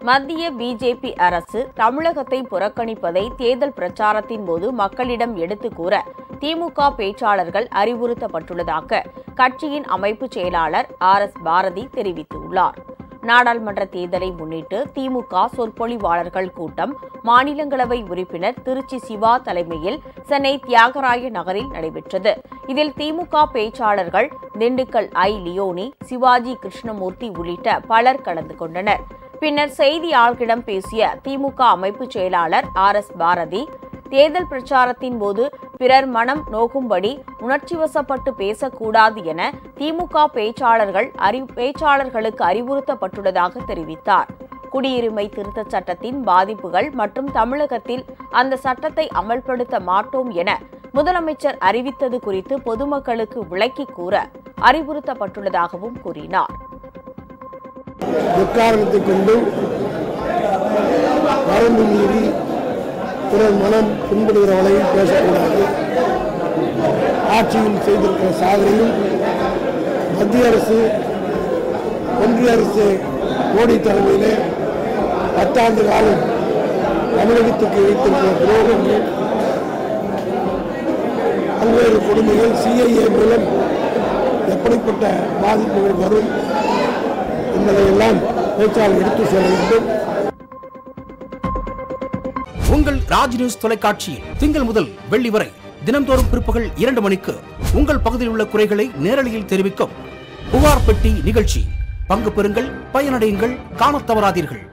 மத்திய பிஜேபி அரசு தமிழகத்தை புறக்கணிப்பதை தேர்தல் பிரச்சாரத்தின் போது மக்களிடம் எடுத்துக் கூற திமுக பேச்சாளர்கள் அறிவுறுத்தப்பட்டுள்ளதாக கட்சியின் அமைப்பு செயலாளர் ஆர் எஸ் பாரதி தெரிவித்துள்ளார் நாடாளுமன்ற தேர்தலை முன்னிட்டு திமுக சொற்பொழிவாளர்கள் கூட்டம் மாநிலங்களவை உறுப்பினர் திருச்சி சிவா தலைமையில் சென்னை தியாகராய நகரில் நடைபெற்றது இதில் திமுக பேச்சாளர்கள் திண்டுக்கல் ஐ லியோனி சிவாஜி கிருஷ்ணமூர்த்தி உள்ளிட்ட பலர் கலந்து கொண்டனர் பின்னர் செய்தியாளர்களிடம் பேசிய திமுக அமைப்பு செயலாளர் ஆர் எஸ் பாரதி தேர்தல் பிரச்சாரத்தின் போது பிறர் மனம் நோக்கும்படி உணர்ச்சிவசப்பட்டு பேசக்கூடாது என திமுக பேச்சாளர்கள் அறி பேச்சாளர்களுக்கு அறிவுறுத்தப்பட்டுள்ளதாக தெரிவித்தார் குடியுரிமை திருத்தச் சட்டத்தின் பாதிப்புகள் மற்றும் தமிழகத்தில் அந்த சட்டத்தை அமல்படுத்த மாட்டோம் என முதலமைச்சர் அறிவித்தது குறித்து பொதுமக்களுக்கு விளக்கிக் கூற அறிவுறுத்தப்பட்டுள்ளதாகவும் கூறினார் எக்காரணத்தை கொண்டு வரம்பு மீறி பிறர் மனம் புண்படுகிற வகையில் பேசக்கூடாது ஆட்சியில் செய்திருக்கிற சாதனையும் மத்திய அரசு ஒன்றிய அரசு மோடி தலைமையிலே பத்தாண்டு காலம் தமிழகத்துக்கு வைத்திருக்கிற துரோகங்கள் பல்வேறு கொடுமைகள் சிஐஏ மூலம் எப்படிப்பட்ட பாதிப்புகள் வரும் என்பதையெல்லாம் பேச்சாளர் எடுத்து சொல்ல வேண்டும் உங்கள் ராஜ் நியூஸ் தொலைக்காட்சியில் திங்கள் முதல் வெள்ளி வரை தினம்தோறும் பிற்பகல் இரண்டு மணிக்கு உங்கள் பகுதியில் உள்ள குறைகளை நேரலையில் தெரிவிக்கும் புகார் பெட்டி நிகழ்ச்சி பங்கு பெறுங்கள் பயனடையுங்கள் காணத் தவறாதீர்கள்